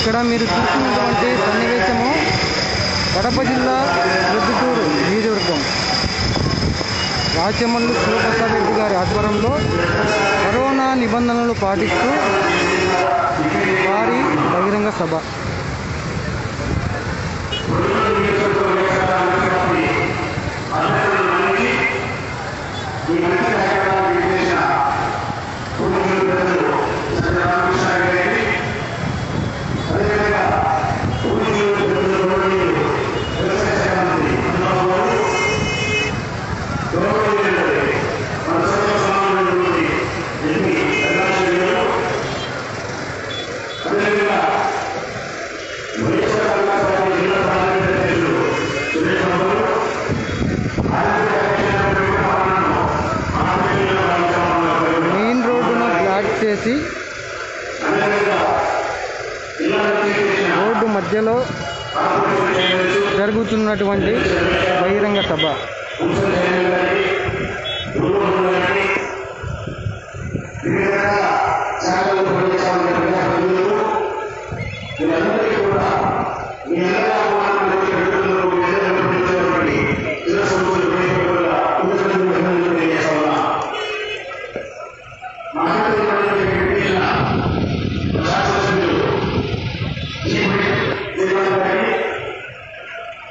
ఇక్కడ మీరు చూస్తున్నటువంటి సన్నివేశము కడప జిల్లా ప్రొద్దుటూరు నియోజకవర్గం రాచమల్లు శివప్రసాద్ రెడ్డి గారి ఆధ్వర్యంలో కరోనా నిబంధనలు పాటిస్తూ వారి బహిరంగ సభ మెయిన్ రోడ్డును బ్లాక్ చేసి రోడ్డు మధ్యలో జరుగుతున్నటువంటి బహిరంగ సభ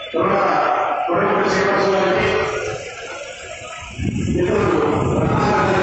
శ్రీనివాసరావు